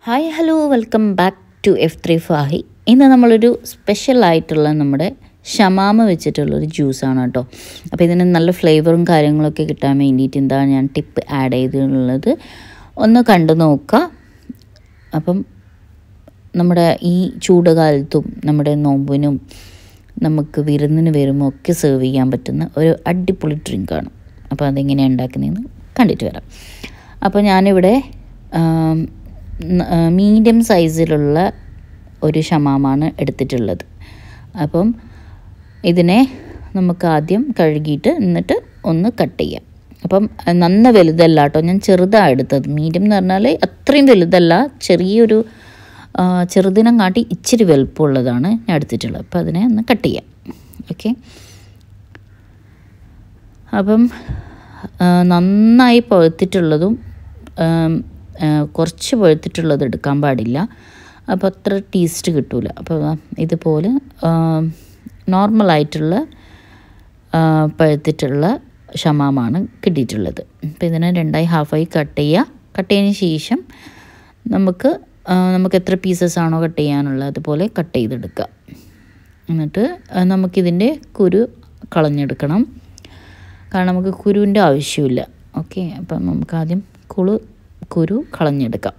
hi hello welcome back to F three Fahi ഇന്ന് നമ്മളൊരു special ആയിട്ടുള്ള നമ്മുടെ ഷമാമ വെച്ചിട്ടുള്ളൊരു ജ്യൂസാണ് കേട്ടോ അപ്പോൾ ഇതിന് നല്ല ഫ്ലേവറും കാര്യങ്ങളൊക്കെ കിട്ടാൻ വേണ്ടിയിട്ട് എന്താ ഞാൻ ടിപ്പ് ആഡ് ചെയ്തിട്ടുള്ളത് ഒന്ന് കണ്ടു നോക്കുക അപ്പം നമ്മുടെ ഈ ചൂടുകാലത്തും നമ്മുടെ നോമ്പിനും നമുക്ക് വിരുന്നിന് വരുമ്പോൾ ഒക്കെ സെർവ് ചെയ്യാൻ പറ്റുന്ന ഒരു അടിപൊളി ഡ്രിങ്കാണ് അപ്പോൾ അതെങ്ങനെയാണ് ഉണ്ടാക്കുന്നതെന്ന് കണ്ടിട്ട് വരാം അപ്പോൾ ഞാനിവിടെ മീഡിയം സൈസിലുള്ള ഒരു ഷമാമാണ് എടുത്തിട്ടുള്ളത് അപ്പം ഇതിനെ നമുക്ക് ആദ്യം കഴുകിയിട്ട് എന്നിട്ട് ഒന്ന് കട്ട് ചെയ്യാം അപ്പം നന്ന വലുതല്ല കേട്ടോ ഞാൻ ചെറുതാണ് എടുത്തത് മീഡിയം എന്ന് പറഞ്ഞാൽ അത്രയും വലുതല്ല ചെറിയൊരു ചെറുതിനം കാട്ടി ഇച്ചിരി വലുപ്പമുള്ളതാണ് ഞാൻ എടുത്തിട്ടുള്ളത് അപ്പോൾ അതിനെ ഒന്ന് കട്ട് ചെയ്യാം ഓക്കെ അപ്പം നന്നായി പഴുത്തിട്ടുള്ളതും കുറച്ച് പഴുത്തിട്ടുള്ളത് എടുക്കാൻ പാടില്ല അപ്പോൾ അത്ര ടേസ്റ്റ് കിട്ടില്ല അപ്പോൾ ഇതുപോലെ നോർമലായിട്ടുള്ള പഴുത്തിട്ടുള്ള ഷമാമാണ് കിട്ടിയിട്ടുള്ളത് അപ്പോൾ ഇതിനെ രണ്ടായി ഹാഫായി കട്ട് ചെയ്യുക കട്ട് ചെയ്തതിന് ശേഷം നമുക്ക് നമുക്ക് എത്ര പീസസ് ആണോ കട്ട് ചെയ്യാനുള്ളത് അതുപോലെ കട്ട് ചെയ്തെടുക്കുക എന്നിട്ട് നമുക്കിതിൻ്റെ കുരു കളഞ്ഞെടുക്കണം കാരണം നമുക്ക് കുരുവിൻ്റെ ആവശ്യമില്ല ഓക്കെ അപ്പം നമുക്ക് ആദ്യം കുളു കുരു കളഞ്ഞെടുക്കാം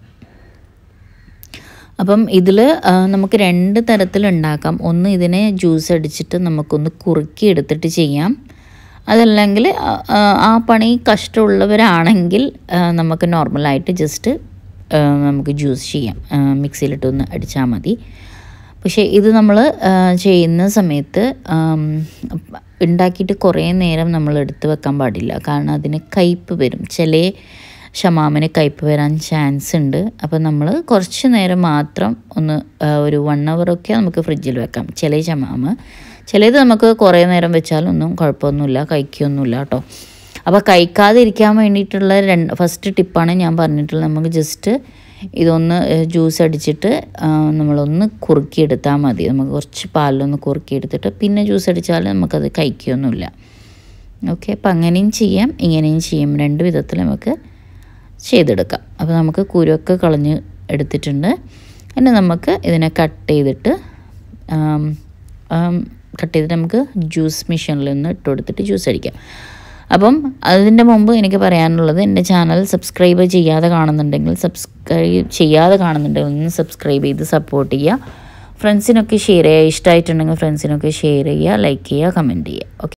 അപ്പം ഇതിൽ നമുക്ക് രണ്ട് തരത്തിലുണ്ടാക്കാം ഒന്ന് ഇതിനെ ജ്യൂസ് അടിച്ചിട്ട് നമുക്കൊന്ന് കുറുക്കി എടുത്തിട്ട് ചെയ്യാം അതല്ലെങ്കിൽ ആ പണി കഷ്ടമുള്ളവരാണെങ്കിൽ നമുക്ക് നോർമലായിട്ട് ജസ്റ്റ് നമുക്ക് ജ്യൂസ് ചെയ്യാം മിക്സിയിലിട്ടൊന്ന് അടിച്ചാൽ മതി പക്ഷേ ഇത് നമ്മൾ ചെയ്യുന്ന സമയത്ത് ഉണ്ടാക്കിയിട്ട് കുറേ നേരം നമ്മൾ എടുത്ത് വെക്കാൻ പാടില്ല കാരണം അതിന് കയ്പ്പ് വരും ചില ഷമാമിന് കയ്പ്പ് വരാൻ ചാൻസ് ഉണ്ട് അപ്പോൾ നമ്മൾ കുറച്ച് നേരം മാത്രം ഒന്ന് ഒരു വൺ അവറൊക്കെ നമുക്ക് ഫ്രിഡ്ജിൽ വെക്കാം ചില ഷമാമ് ചിലത് നമുക്ക് കുറേ നേരം വെച്ചാലൊന്നും കുഴപ്പമൊന്നുമില്ല കഴിക്കുകയൊന്നുമില്ല കേട്ടോ അപ്പോൾ കഴിക്കാതിരിക്കാൻ വേണ്ടിയിട്ടുള്ള രണ്ട് ഫസ്റ്റ് ടിപ്പാണ് ഞാൻ പറഞ്ഞിട്ടുള്ളത് നമുക്ക് ജസ്റ്റ് ഇതൊന്ന് ജ്യൂസ് അടിച്ചിട്ട് നമ്മളൊന്ന് കുറുക്കിയെടുത്താൽ മതി നമുക്ക് കുറച്ച് പാലിലൊന്ന് കുറുക്കിയെടുത്തിട്ട് പിന്നെ ജ്യൂസ് അടിച്ചാൽ നമുക്കത് കഴിക്കുകയൊന്നുമില്ല ഓക്കെ അപ്പം അങ്ങനെയും ചെയ്യാം ഇങ്ങനെയും ചെയ്യാം രണ്ട് വിധത്തിൽ നമുക്ക് ചെയ്തെടുക്കാം അപ്പോൾ നമുക്ക് കുരുവൊക്കെ കളഞ്ഞ് എടുത്തിട്ടുണ്ട് പിന്നെ നമുക്ക് ഇതിനെ കട്ട് ചെയ്തിട്ട് കട്ട് ചെയ്തിട്ട് നമുക്ക് ജ്യൂസ് മെഷീനിൽ ഒന്ന് ഇട്ട് കൊടുത്തിട്ട് ജ്യൂസ് അടിക്കാം അപ്പം അതിൻ്റെ മുമ്പ് എനിക്ക് പറയാനുള്ളത് എൻ്റെ ചാനൽ സബ്സ്ക്രൈബ് ചെയ്യാതെ കാണുന്നുണ്ടെങ്കിൽ സബ്സ്ക്രൈബ് ചെയ്യാതെ കാണുന്നുണ്ടെങ്കിൽ ഒന്ന് സബ്സ്ക്രൈബ് ചെയ്ത് സപ്പോർട്ട് ചെയ്യുക ഫ്രണ്ട്സിനൊക്കെ ഷെയർ ചെയ്യുക ഇഷ്ടമായിട്ടുണ്ടെങ്കിൽ ഫ്രണ്ട്സിനൊക്കെ ഷെയർ ചെയ്യുക ലൈക്ക് ചെയ്യുക കമൻറ്റ് ചെയ്യുക ഓക്കെ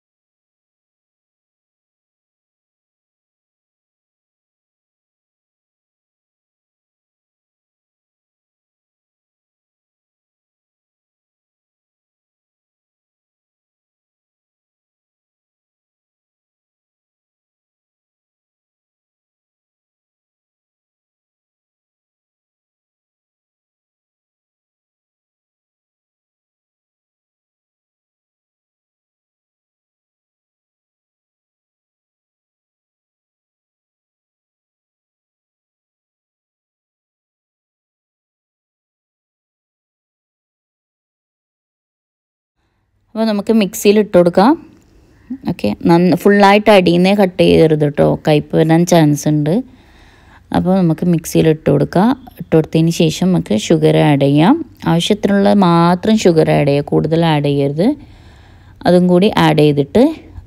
അപ്പോൾ നമുക്ക് മിക്സിയിൽ ഇട്ട് കൊടുക്കാം ഓക്കെ നന്ന ഫുള്ളായിട്ട് അടിയുന്നേ കട്ട് ചെയ്യരുത് കേട്ടോ കയ്പ്പ് വരാൻ ചാൻസ് ഉണ്ട് അപ്പോൾ നമുക്ക് മിക്സിയിൽ ഇട്ട് കൊടുക്കുക ഇട്ട് കൊടുത്തതിന് ശേഷം നമുക്ക് ഷുഗർ ആഡ് ചെയ്യാം ആവശ്യത്തിനുള്ള മാത്രം ഷുഗർ ആഡ് ചെയ്യുക കൂടുതൽ ആഡ് ചെയ്യരുത് അതും കൂടി ആഡ് ചെയ്തിട്ട്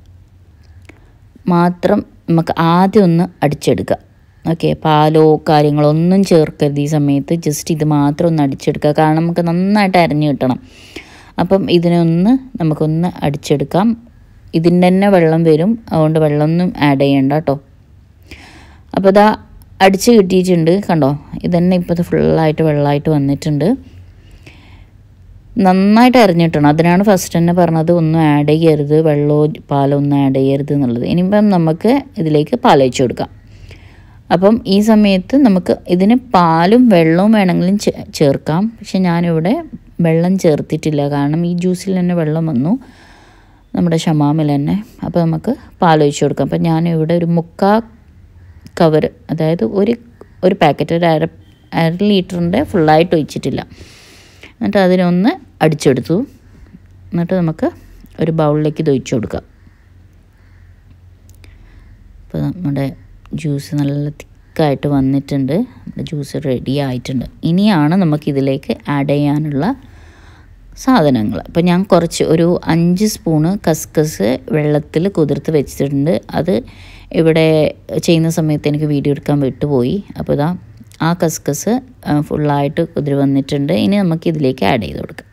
മാത്രം നമുക്ക് ആദ്യം ഒന്ന് അടിച്ചെടുക്കുക ഓക്കെ പാലോ കാര്യങ്ങളോ ഒന്നും ചേർക്കരുത് ഈ സമയത്ത് ജസ്റ്റ് ഇത് മാത്രം ഒന്ന് അടിച്ചെടുക്കുക കാരണം നമുക്ക് നന്നായിട്ട് അരഞ്ഞു കിട്ടണം അപ്പം ഇതിനൊന്ന് നമുക്കൊന്ന് അടിച്ചെടുക്കാം ഇതിൻ്റെ തന്നെ വെള്ളം വരും അതുകൊണ്ട് വെള്ളമൊന്നും ആഡ് ചെയ്യണ്ട കേട്ടോ അപ്പോൾ ഇതാ അടിച്ച് കിട്ടിയിട്ടുണ്ട് കണ്ടോ ഇതന്നെ ഇപ്പോൾ ഇത് ഫുള്ളായിട്ട് വെള്ളമായിട്ട് വന്നിട്ടുണ്ട് നന്നായിട്ട് അരിഞ്ഞിട്ടണം അതിനാണ് ഫസ്റ്റ് തന്നെ പറഞ്ഞത് ഒന്നും ആഡ് ചെയ്യരുത് വെള്ളമോ പാലോ ഒന്നും ആഡ് ചെയ്യരുത് എന്നുള്ളത് ഇനിയിപ്പം നമുക്ക് ഇതിലേക്ക് പാൽ ഒഴിച്ച് കൊടുക്കാം അപ്പം ഈ സമയത്ത് നമുക്ക് ഇതിന് പാലും വെള്ളവും വേണമെങ്കിലും ചേർക്കാം പക്ഷെ ഞാനിവിടെ വെള്ളം ചേർത്തിട്ടില്ല കാരണം ഈ ജ്യൂസിൽ തന്നെ വെള്ളം വന്നു നമ്മുടെ ഷമാമിൽ തന്നെ അപ്പോൾ നമുക്ക് പാലൊഴിച്ച് കൊടുക്കാം അപ്പോൾ ഞാനിവിടെ ഒരു മുക്കാ കവർ അതായത് ഒരു ഒരു പാക്കറ്റ് ഒരു അര അര ലിറ്ററിൻ്റെ ഫുള്ളായിട്ട് ഒഴിച്ചിട്ടില്ല എന്നിട്ട് അതിനൊന്ന് അടിച്ചെടുത്തു എന്നിട്ട് നമുക്ക് ഒരു ബൗളിലേക്ക് ഇത് ഒഴിച്ചു കൊടുക്കാം അപ്പോൾ നമ്മുടെ ജ്യൂസ് നല്ല തിക്കായിട്ട് വന്നിട്ടുണ്ട് നമ്മുടെ ജ്യൂസ് റെഡി ആയിട്ടുണ്ട് ഇനിയാണ് നമുക്കിതിലേക്ക് ആഡ് ചെയ്യാനുള്ള സാധനങ്ങൾ അപ്പോൾ ഞാൻ കുറച്ച് ഒരു അഞ്ച് സ്പൂണ് കസ്കസ് വെള്ളത്തിൽ കുതിർത്ത് വെച്ചിട്ടുണ്ട് അത് ഇവിടെ ചെയ്യുന്ന സമയത്ത് എനിക്ക് വീഡിയോ എടുക്കാൻ വിട്ടുപോയി അപ്പോൾ ഇതാ ആ കസ്കസ് ഫുള്ളായിട്ട് കുതിരി വന്നിട്ടുണ്ട് ഇനി നമുക്ക് ഇതിലേക്ക് ആഡ് ചെയ്ത് കൊടുക്കാം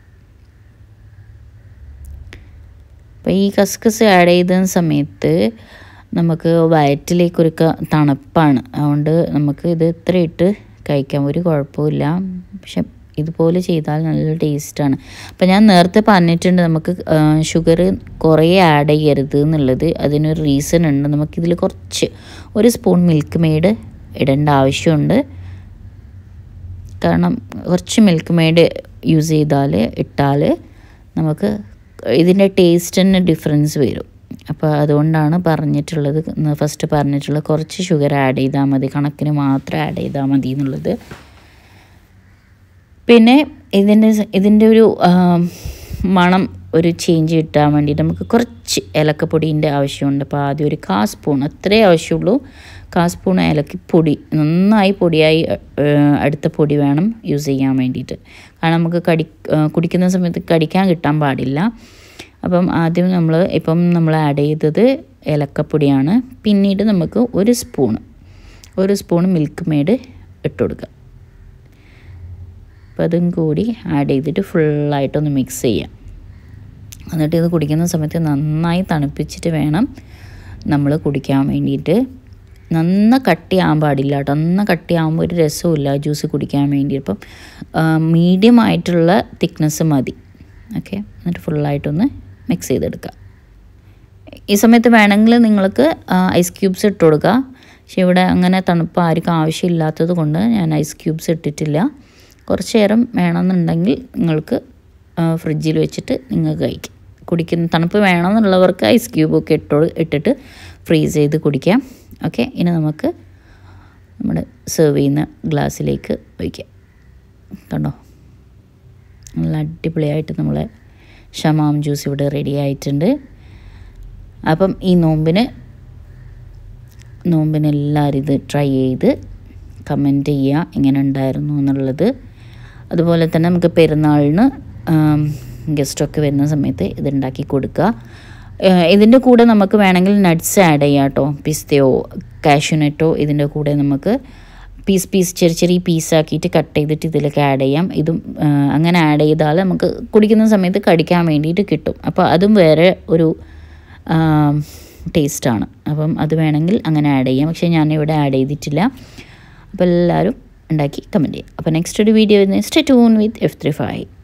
അപ്പോൾ ഈ കസ്കസ് ആഡ് ചെയ്ത സമയത്ത് നമുക്ക് വയറ്റിലേക്കൊരു തണുപ്പാണ് അതുകൊണ്ട് നമുക്ക് ഇത് ഇത്ര ഇട്ട് കഴിക്കാൻ ഒരു കുഴപ്പമില്ല പക്ഷെ ഇതുപോലെ ചെയ്താൽ നല്ല ടേസ്റ്റാണ് അപ്പം ഞാൻ നേരത്തെ പറഞ്ഞിട്ടുണ്ട് നമുക്ക് ഷുഗർ കുറേ ആഡ് ചെയ്യരുത് എന്നുള്ളത് അതിനൊരു റീസൺ ഉണ്ട് നമുക്കിതിൽ കുറച്ച് ഒരു സ്പൂൺ മിൽക്ക് മെയ്ഡ് ഇടേണ്ട ആവശ്യമുണ്ട് കാരണം കുറച്ച് മിൽക്ക് മെയ്ഡ് യൂസ് ചെയ്താൽ ഇട്ടാൽ നമുക്ക് ഇതിൻ്റെ ടേസ്റ്റിന് ഡിഫറൻസ് വരും അപ്പോൾ അതുകൊണ്ടാണ് പറഞ്ഞിട്ടുള്ളത് ഫസ്റ്റ് പറഞ്ഞിട്ടുള്ളത് കുറച്ച് ഷുഗർ ആഡ് ചെയ്താൽ മതി കണക്കിന് മാത്രം ആഡ് ചെയ്താൽ മതി എന്നുള്ളത് പിന്നെ ഇതിൻ്റെ ഇതിൻ്റെ ഒരു മണം ഒരു ചേഞ്ച് കിട്ടാൻ വേണ്ടിയിട്ട് നമുക്ക് കുറച്ച് ഏലക്കപ്പൊടീൻ്റെ ആവശ്യമുണ്ട് അപ്പോൾ ആദ്യം ഒരു കാ സ്പൂൺ അത്രേ ആവശ്യമുള്ളൂ കാ സ്പൂൺ ഏലക്കപ്പൊടി നന്നായി പൊടിയായി അടുത്ത പൊടി വേണം യൂസ് ചെയ്യാൻ വേണ്ടിയിട്ട് കാരണം നമുക്ക് കടി കുടിക്കുന്ന സമയത്ത് കടിക്കാൻ കിട്ടാൻ പാടില്ല അപ്പം ആദ്യം നമ്മൾ ഇപ്പം നമ്മൾ ആഡ് ചെയ്തത് ഏലക്കപ്പൊടിയാണ് പിന്നീട് നമുക്ക് ഒരു സ്പൂണ് ഒരു സ്പൂൺ മിൽക്ക് മെയ്ഡ് ഇട്ട് കൊടുക്കുക അപ്പോൾ അതും കൂടി ആഡ് ചെയ്തിട്ട് ഫുള്ളായിട്ടൊന്ന് മിക്സ് ചെയ്യാം എന്നിട്ട് ഇത് കുടിക്കുന്ന സമയത്ത് നന്നായി തണുപ്പിച്ചിട്ട് വേണം നമ്മൾ കുടിക്കാൻ വേണ്ടിയിട്ട് നന്ന കട്ടിയാകാൻ പാടില്ല കേട്ടോ നന്ന കട്ടിയാകുമ്പോൾ ഒരു രസമില്ല ജ്യൂസ് കുടിക്കാൻ വേണ്ടി അപ്പം മീഡിയം ആയിട്ടുള്ള തിക്നെസ് മതി ഓക്കെ എന്നിട്ട് ഫുള്ളായിട്ടൊന്ന് മിക്സ് ചെയ്തെടുക്കുക ഈ സമയത്ത് വേണമെങ്കിൽ നിങ്ങൾക്ക് ഐസ് ക്യൂബ്സ് ഇട്ട് കൊടുക്കുക പക്ഷെ ഇവിടെ അങ്ങനെ തണുപ്പ് ആർക്കും ആവശ്യമില്ലാത്തത് കൊണ്ട് ഞാൻ ഐസ് ക്യൂബ്സ് ഇട്ടിട്ടില്ല കുറച്ച് നേരം വേണമെന്നുണ്ടെങ്കിൽ നിങ്ങൾക്ക് ഫ്രിഡ്ജിൽ വെച്ചിട്ട് നിങ്ങൾക്ക് കഴിക്കാം കുടിക്കുന്ന തണുപ്പ് വേണമെന്നുള്ളവർക്ക് ഐസ് ക്യൂബൊക്കെ ഇട്ടോ ഇട്ടിട്ട് ഫ്രീസ് ചെയ്ത് കുടിക്കാം ഓക്കെ ഇനി നമുക്ക് നമ്മുടെ സെർവ് ചെയ്യുന്ന ഗ്ലാസ്സിലേക്ക് ഒഴിക്കാം കണ്ടോ നല്ല അടിപൊളിയായിട്ട് നമ്മളെ ഷമാം ജ്യൂസ് ഇവിടെ റെഡി ആയിട്ടുണ്ട് അപ്പം ഈ നോമ്പിന് നോമ്പിന് എല്ലാവരും ഇത് ട്രൈ ചെയ്ത് കമൻറ്റ് ചെയ്യുക എങ്ങനെ ഉണ്ടായിരുന്നു എന്നുള്ളത് അതുപോലെ തന്നെ നമുക്ക് പെരുന്നാളിന് ഗസ്റ്റൊക്കെ വരുന്ന സമയത്ത് ഇതുണ്ടാക്കി കൊടുക്കുക ഇതിൻ്റെ കൂടെ നമുക്ക് വേണമെങ്കിൽ നട്ട്സ് ആഡ് ചെയ്യാം കേട്ടോ പിസ്തയോ കാഷ്യൂനട്ടോ ഇതിൻ്റെ കൂടെ നമുക്ക് പീസ് പീസ് ചെറിയ ചെറിയ പീസാക്കിയിട്ട് കട്ട് ചെയ്തിട്ട് ഇതിലേക്ക് ആഡ് ചെയ്യാം ഇതും അങ്ങനെ ആഡ് ചെയ്താൽ നമുക്ക് കുടിക്കുന്ന സമയത്ത് കടിക്കാൻ വേണ്ടിയിട്ട് കിട്ടും അപ്പോൾ അതും വേറെ ഒരു ടേസ്റ്റാണ് അപ്പം അത് വേണമെങ്കിൽ അങ്ങനെ ആഡ് ചെയ്യാം പക്ഷേ ഞാനിവിടെ ആഡ് ചെയ്തിട്ടില്ല അപ്പോൾ എല്ലാവരും ഉണ്ടാക്കി കമൻറ്റ് ചെയ്യാം അപ്പോൾ നെക്സ്റ്റ് ഒരു video stay tune with F three five